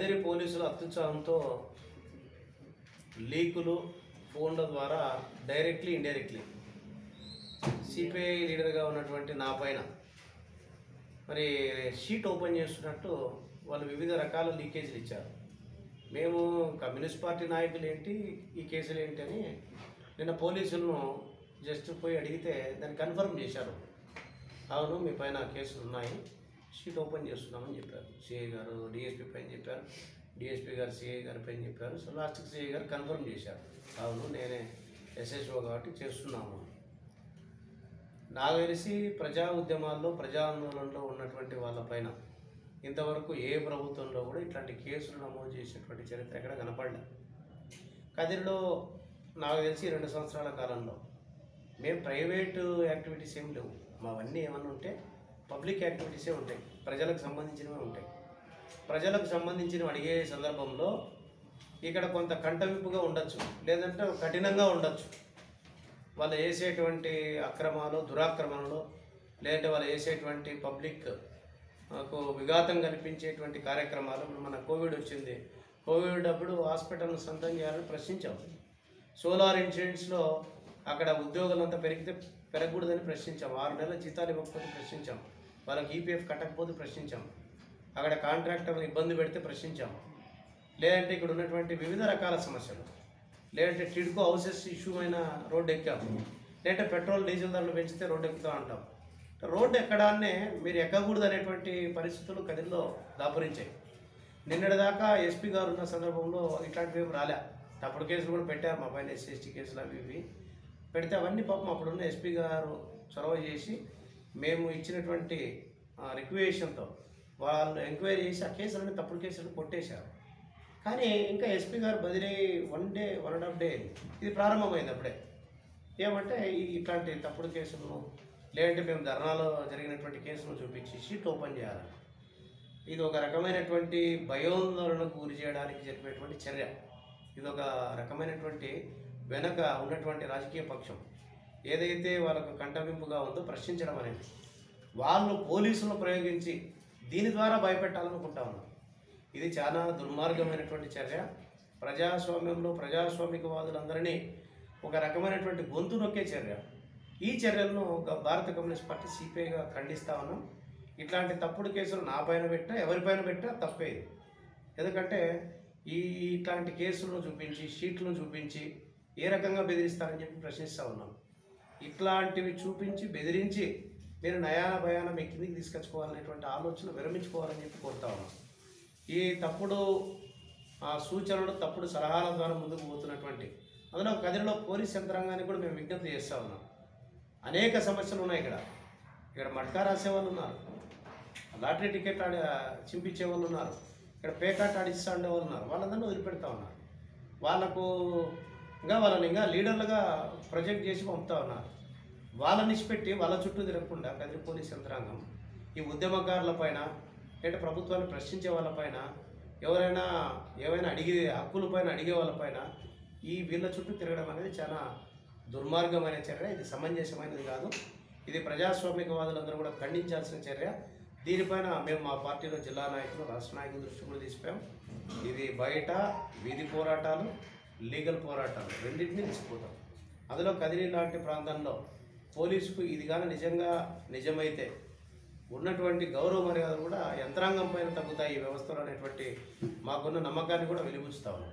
కదిరి పోలీసుల అత్యుత్సాహంతో లీకులు ఫోన్ల ద్వారా డైరెక్ట్లీ ఇండైరెక్ట్లీ సిపిఐ లీడర్గా ఉన్నటువంటి నా పైన మరి షీట్ ఓపెన్ చేస్తున్నట్టు వాళ్ళు వివిధ రకాల లీకేజీలు ఇచ్చారు మేము కమ్యూనిస్ట్ పార్టీ నాయకులు ఏంటి ఈ కేసులు ఏంటి అని నిన్న పోలీసులను జస్ట్ పోయి అడిగితే దాన్ని కన్ఫర్మ్ చేశారు అవును మీ పైన కేసులు ఉన్నాయి షీట్ ఓపెన్ చేస్తున్నామని చెప్పారు సిఐ గారు డిఎస్పీ పైన చెప్పారు డిఎస్పీ గారు సిఐ గారి పైన చెప్పారు సో లాస్ట్కి సిఐ గారు కన్ఫర్మ్ చేశారు అవును నేనే ఎస్ఎస్ఓ కాబట్టి చేస్తున్నాము నాకు తెలిసి ప్రజా ఉద్యమాల్లో ప్రజా ఆందోళనలో ఉన్నటువంటి వాళ్ళపైన ఇంతవరకు ఏ ప్రభుత్వంలో కూడా ఇట్లాంటి కేసులు నమోదు చేసినటువంటి చరిత్ర ఎక్కడ కనపడలే కదిరిలో నాకు తెలిసి రెండు సంవత్సరాల కాలంలో మేము ప్రైవేటు యాక్టివిటీస్ ఏం లేవు మావన్నీ ఏమన్నా ఉంటే పబ్లిక్ యాక్టివిటీసే ఉంటాయి ప్రజలకు సంబంధించినవి ఉంటాయి ప్రజలకు సంబంధించినవి అడిగే సందర్భంలో ఇక్కడ కొంత కంటవిప్పుగా ఉండొచ్చు లేదంటే కఠినంగా ఉండొచ్చు వాళ్ళు వేసేటువంటి అక్రమాలు దురాక్రమణలు లేదంటే వాళ్ళు వేసేటువంటి పబ్లిక్ కు విఘాతం కల్పించేటువంటి కార్యక్రమాలు ఇప్పుడు మన కోవిడ్ వచ్చింది కోవిడ్ అప్పుడు హాస్పిటల్ను సొంతం చేయాలని ప్రశ్నించాం సోలార్ ఇన్సిడెంట్స్లో అక్కడ ఉద్యోగులంతా పెరిగితే పెరగకూడదని ప్రశ్నించాం ఆరు నెలల జీతాలు ఇవ్వకపోతే ప్రశ్నించాం వాళ్ళకి ఈపీఎఫ్ కట్టకపోతే ప్రశ్నించాం అక్కడ కాంట్రాక్టర్ని ఇబ్బంది పెడితే ప్రశ్నించాం లేదంటే ఇక్కడ ఉన్నటువంటి వివిధ రకాల సమస్యలు లేదంటే టిడ్కో హౌసెస్ ఇష్యూ అయిన రోడ్డు ఎక్కాం లేదంటే పెట్రోల్ డీజిల్ ధరలు పెంచితే రోడ్డు ఎక్కుతాం అంటాం రోడ్డు ఎక్కడాన్నే మీరు ఎక్కకూడదు అనేటువంటి పరిస్థితులు కదిల్లో దాపురించాయి నిన్నటిదాకా ఎస్పీ గారు ఉన్న సందర్భంలో ఇట్లాంటివి ఏం రాలే తప్పుడు కేసులు కూడా పెట్టారు మా పైన ఎస్సీ ఎస్టీ కేసులు అవి ఇవి పెడితే అవన్నీ పాపం అప్పుడున్న ఎస్పీ గారు చొరవ చేసి మేము ఇచ్చినటువంటి రిక్వేషన్తో వాళ్ళు ఎంక్వైరీ చేసి ఆ కేసులన్నీ తప్పుడు కేసులు కొట్టేశారు కానీ ఇంకా ఎస్పీ గారు బదిలీ one day one and half day ఇది ప్రారంభమైంది అప్పుడే ఏమంటే ఈ ఇట్లాంటి తప్పుడు కేసులను లేదంటే మేము ధర్నాలో జరిగినటువంటి కేసులను చూపించి షీట్ ఓపెన్ చేయాలి ఇది ఒక రకమైనటువంటి భయోందోళనకు గురి చేయడానికి జరిపినటువంటి చర్య ఇది ఒక రకమైనటువంటి వెనక ఉన్నటువంటి రాజకీయ పక్షం ఏదైతే వాళ్ళకు కంటవింపుగా ఉందో ప్రశ్నించడం అనేది వాళ్ళు పోలీసులను ప్రయోగించి దీని ద్వారా భయపెట్టాలనుకుంటా ఉన్నారు ఇది చాలా దుర్మార్గమైనటువంటి చర్య ప్రజాస్వామ్యంలో ప్రజాస్వామికవాదులందరినీ ఒక రకమైనటువంటి గొంతు నొక్కే చర్య ఈ చర్యలను ఒక భారత కమ్యూనిస్ట్ పార్టీ సిపిఐగా ఖండిస్తా ఉన్నాం ఇట్లాంటి తప్పుడు కేసులు నా పైన పెట్టినా ఎవరిపైన పెట్టినా తప్పే ఇది ఎందుకంటే ఈ ఇట్లాంటి కేసులను చూపించి షీట్లను చూపించి ఏ రకంగా బెదిరిస్తారని చెప్పి ప్రశ్నిస్తూ ఉన్నాం ఇట్లాంటివి చూపించి బెదిరించి మీరు నయాన భయాన మీ కిందికి తీసుకొచ్చుకోవాలనేటువంటి ఆలోచన విరమించుకోవాలని చెప్పి కోరుతా ఉన్నాం ఈ తప్పుడు ఆ, సూచనలు తప్పుడు సలహాల ద్వారా ముందుకు పోతున్నటువంటి అందులో కదిరిలో పోలీస్ యంత్రాంగాన్ని కూడా మేము విజ్ఞప్తి చేస్తూ ఉన్నాం అనేక సమస్యలు ఉన్నాయి ఇక్కడ ఇక్కడ మట్కా రాసే వాళ్ళు ఉన్నారు లాటరీ టికెట్ ఆడి చింపించే వాళ్ళు ఉన్నారు ఇక్కడ పేకాట్ ఆడిస్తూ ఉండే వాళ్ళు ఉన్నారు వాళ్ళందరినీ వదిలిపెడతా ఉన్నారు వాళ్ళకు ఇంకా వాళ్ళని ఇంకా లీడర్లుగా ప్రొజెక్ట్ చేసి పంపుతా ఉన్నారు వాళ్ళని ఇచ్చిపెట్టి వాళ్ళ చుట్టూ తిరగకుండా కదిరి పోలీస్ యంత్రాంగం ఈ ఉద్యమకారుల పైన లేదా ప్రభుత్వాన్ని ప్రశ్నించే వాళ్ళపైన ఎవరైనా ఏవైనా అడిగే హక్కుల పైన అడిగే వాళ్ళపైన ఈ వీళ్ళ చుట్టూ తిరగడం అనేది చాలా దుర్మార్గమైన చర్య ఇది సమంజసమైనది కాదు ఇది ప్రజాస్వామికవాదులందరూ కూడా ఖండించాల్సిన చర్య దీనిపైన మేము మా పార్టీలో జిల్లా నాయకులు రాష్ట్ర నాయకుల దృష్టి కూడా తీసుకుపోయాం ఇది బయట వీధి పోరాటాలు లీగల్ పోరాటాలు రెండింటినీ తీసుకుపోతాం అందులో కదిరి లాంటి ప్రాంతంలో పోలీసుకు ఇది కానీ నిజంగా నిజమైతే ఉన్నటువంటి గౌరవ మర్యాదలు కూడా యంత్రాంగం పైన తగ్గుతాయి ఈ వ్యవస్థలో అనేటువంటి మాకున్న నమ్మకాన్ని కూడా వెలిబుచ్చుతా ఉన్నాం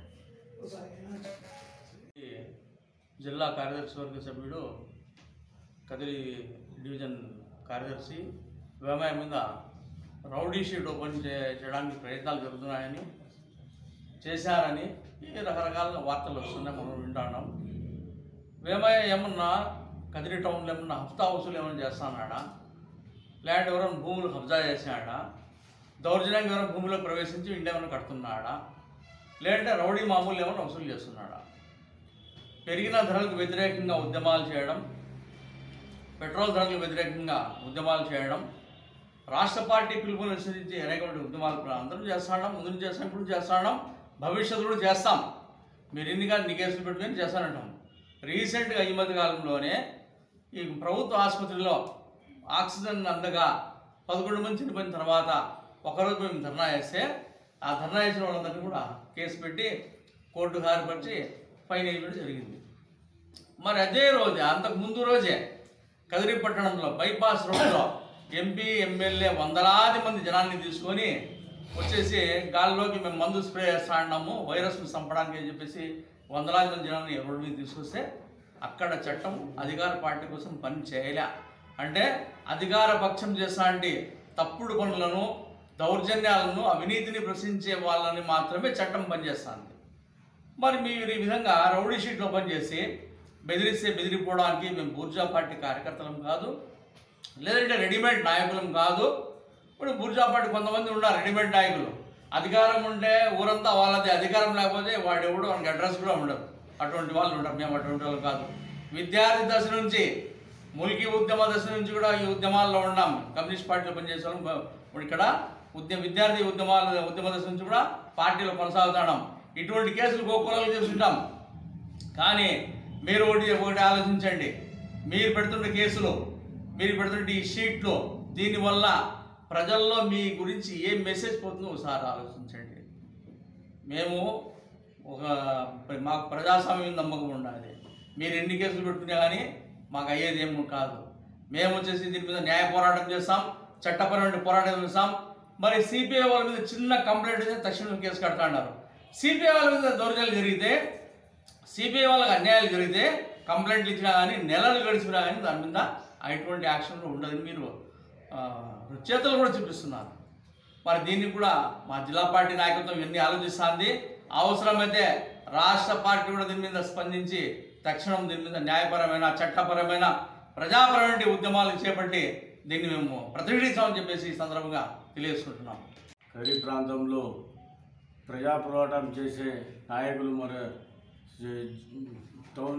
ఈ జిల్లా కార్యదర్శి వర్గ సభ్యుడు కదిరి డివిజన్ కార్యదర్శి వేమయ మీద రౌడీ షీట్ ఓపెన్ చే చేయడానికి ప్రయత్నాలు జరుగుతున్నాయని చేశారని ఈ రకరకాల వార్తలు వస్తున్నాయి మనం వింటున్నాం వేమయ్య ఏమన్నా కదిరి టౌన్లో ఏమన్నా హఫ్తా వసూలు ఏమైనా చేస్తానాడా లేదంటే ఎవరైనా భూములు కబ్జా చేసినాడా దౌర్జన్యంగా ఎవరైనా భూమిలో ప్రవేశించి ఇంటి ఏమైనా కడుతున్నాడా లేదంటే రౌడీ మామూలు ఏమైనా వసూలు చేస్తున్నాడా పెరిగిన ధరలకు వ్యతిరేకంగా ఉద్యమాలు చేయడం పెట్రోల్ ధరలకు వ్యతిరేకంగా ఉద్యమాలు చేయడం రాష్ట్ర పార్టీ పిలుపుని అనుసరించి అనేకమైన ఉద్యమాలు అందరం చేస్తాం ముందు నుంచి చేస్తాం ఇప్పుడు చేస్తాం భవిష్యత్తు కూడా చేస్తాం మీరు ఎన్ని కానీ నీ కేసులు పెట్టుకొని చేస్తానంటాం రీసెంట్గా ఈ మధ్య కాలంలోనే ఈ ప్రభుత్వ ఆసుపత్రిలో ఆక్సిజన్ అందగా పదకొండు మంది చనిపోయిన తర్వాత ఒకరోజు మేము ధర్నా చేస్తే ఆ ధర్నా చేసిన వాళ్ళందరినీ కూడా కేసు పెట్టి కోర్టు హారపరిచి ఫైన్ వేయడం జరిగింది మరి అదే రోజే అంతకు ముందు రోజే కదిరిపట్టణంలో బైపాస్ రోడ్లో ఎంపీ ఎమ్మెల్యే వందలాది మంది జనాన్ని తీసుకొని వచ్చేసి గాల్లోకి మేము మందు స్ప్రే చేస్తా ఉన్నాము వైరస్ను చంపడానికి అని చెప్పేసి వందలాది మంది జనాన్ని రోడ్డు మీద తీసుకొస్తే అక్కడ చట్టం అధికార పార్టీ కోసం పని చేయలే అంటే అధికార పక్షం చేస్తాంటి తప్పుడు పనులను దౌర్జన్యాలను అవినీతిని ప్రశ్నించే వాళ్ళని మాత్రమే చట్టం పనిచేస్తుంది మరి మీరు ఈ విధంగా రౌడీ షీట్ ఓపెన్ చేసి బెదిరిస్తే బెదిరిపోవడానికి మేము బూర్జా పార్టీ కార్యకర్తలం కాదు లేదంటే రెడీమేడ్ నాయకులం కాదు ఇప్పుడు బూర్జా పార్టీ కొంతమంది ఉన్నారు రెడీమేడ్ నాయకులు అధికారం ఉంటే ఊరంతా వాళ్ళది అధికారం లేకపోతే వాడెవడు మనకి అడ్రస్ కూడా ఉండదు అటువంటి వాళ్ళు ఉంటారు మేము అటువంటి వాళ్ళు కాదు విద్యార్థి దశ నుంచి ములికి ఉద్యమ దశ నుంచి కూడా ఈ ఉద్యమాల్లో ఉన్నాం కమ్యూనిస్ట్ పార్టీలో పనిచేసే వాళ్ళం ఇప్పుడు ఇక్కడ ఉద్యమ విద్యార్థి ఉద్యమాల ఉద్యమ దశ నుంచి కూడా పార్టీలో కొనసాగుతున్నాం ఇటువంటి కేసులు గోకులాలు చేస్తుంటాం కానీ మీరు ఒకటి ఒకటి ఆలోచించండి మీరు పెడుతున్న కేసులు మీరు పెడుతున్న ఈ షీట్లు దీనివల్ల ప్రజల్లో మీ గురించి ఏం మెసేజ్ పోతుందో ఒకసారి ఆలోచించండి మేము ఒక మాకు ప్రజాస్వామ్యం నమ్మకం ఉండాలి మీరు ఎన్ని కేసులు పెట్టుకున్నా కానీ మాకు అయ్యేది ఏమి కాదు మేము వచ్చేసి దీని మీద న్యాయ పోరాటం చేస్తాం చట్టపరమైన పోరాటం చేస్తాం మరి సిపిఐ వాళ్ళ మీద చిన్న కంప్లైంట్ అయితే తక్షణం కేసు కడతాన్నారు సిపిఐ వాళ్ళ మీద దౌర్జన్యాలు జరిగితే సిపిఐ వాళ్ళకి అన్యాయాలు జరిగితే కంప్లైంట్లు ఇచ్చినా కానీ నెలలు గడిచినా కానీ దాని మీద ఎటువంటి యాక్షన్ ఉండదని మీరు ఆ, చేతులు కూడా చూపిస్తున్నారు మరి దీన్ని కూడా మా జిల్లా పార్టీ నాయకత్వం ఇవన్నీ ఆలోచిస్తుంది అవసరమైతే రాష్ట్ర పార్టీ కూడా దీని మీద స్పందించి తక్షణం దీని మీద న్యాయపరమైన చట్టపరమైన ప్రజాపరమైన ఉద్యమాలు చేపట్టి దీన్ని మేము ప్రతిఘటిస్తామని చెప్పేసి ఈ సందర్భంగా తెలియజేసుకుంటున్నాం కరీ ప్రాంతంలో ప్రజా పోరాటం చేసే నాయకులు మరి జ- టౌన్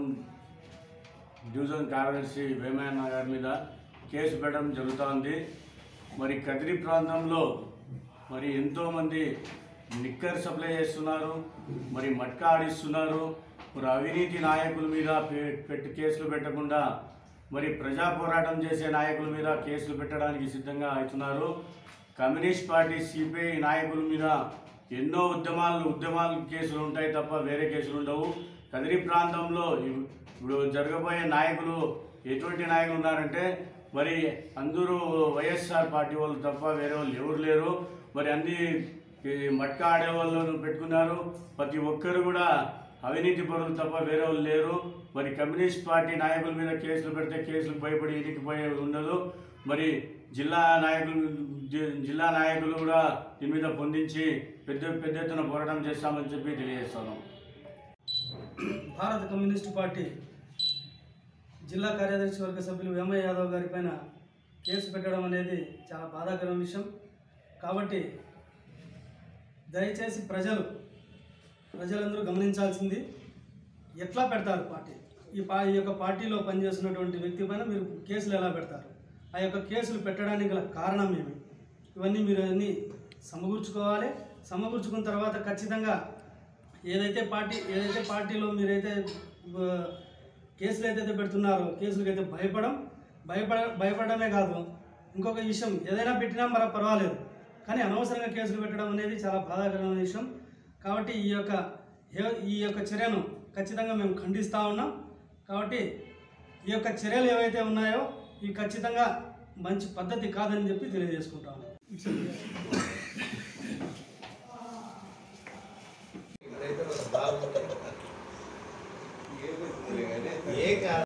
డివిజన్ కార్యదర్శి వేమయ్యన్న గారి మీద కేసు పెట్టడం జరుగుతోంది మరి కదిరి ప్రాంతంలో మరి ఎంతోమంది నిక్కర్ సప్లై చేస్తున్నారు మరి మట్కా ఆడిస్తున్నారు మరి అవినీతి నాయకుల మీద పె- పెట్టి కేసులు పెట్టకుండా మరి ప్రజా పోరాటం చేసే నాయకుల మీద కేసులు పెట్టడానికి సిద్ధంగా అవుతున్నారు కమ్యూనిస్ట్ పార్టీ సిపిఐ నాయకుల మీద ఎన్నో ఉద్యమాలు ఉద్యమాలు కేసులు ఉంటాయి తప్ప వేరే కేసులు ఉండవు కదిరి ప్రాంతంలో ఇవ్- ఇప్పుడు జరగబోయే నాయకులు ఎటువంటి నాయకులు ఉన్నారంటే మరి అందరూ వైఎస్ఆర్ పార్టీ వాళ్ళు తప్ప వేరే వాళ్ళు ఎవరు లేరు మరి అన్ని ఈ మట్కా ఆడే వాళ్ళను పెట్టుకున్నారు ప్రతి ఒక్కరు కూడా అవినీతి పరులు తప్ప వేరే వాళ్ళు లేరు మరి కమ్యూనిస్ట్ పార్టీ నాయకుల మీద కేసులు పెడితే కేసులు భయపడి ఇరికిపోయే ఉండదు మరి జిల్లా నాయకులు జి- జిల్లా నాయకులు కూడా దీని మీద పొందించి పెద్ద పెద్ద ఎత్తున పోరాటం చేస్తామని చెప్పి తెలియజేస్తాను భారత కమ్యూనిస్టు పార్టీ జిల్లా కార్యదర్శి వర్గ సభ్యులు వేమయ్య యాదవ్ గారి పైన కేసు పెట్టడం అనేది చాలా బాధాకరమైన విషయం కాబట్టి దయచేసి ప్రజలు ప్రజలందరూ గమనించాల్సింది ఎట్లా పెడతారు పార్టీ ఈ పా ఈ యొక్క పార్టీలో పనిచేస్తున్నటువంటి వ్యక్తి పైన మీరు కేసులు ఎలా పెడతారు ఆ యొక్క కేసులు పెట్టడానికి గల కారణం ఏమి ఇవన్నీ మీరు అన్నీ సమకూర్చుకోవాలి సమకూర్చుకున్న తర్వాత ఖచ్చితంగా ఏదైతే పార్టీ ఏదైతే పార్టీలో మీరైతే ఆ, కేసులు ఏదైతే పెడుతున్నారో కేసులకి అయితే భయపడం భయపడ భయపడమే కాదు ఇంకొక విషయం ఏదైనా పెట్టినా మరి పర్వాలేదు కానీ అనవసరంగా కేసులు పెట్టడం అనేది చాలా బాధాకరమైన విషయం కాబట్టి ఈ యొక్క ఏ- ఈ యొక్క చర్యను ఖచ్చితంగా మేము ఖండిస్తూ ఉన్నాం కాబట్టి ఈ యొక్క చర్యలు ఏవైతే ఉన్నాయో ఇవి ఖచ్చితంగా మంచి పద్ధతి కాదని చెప్పి తెలియజేసుకుంటాము ఏ కాదు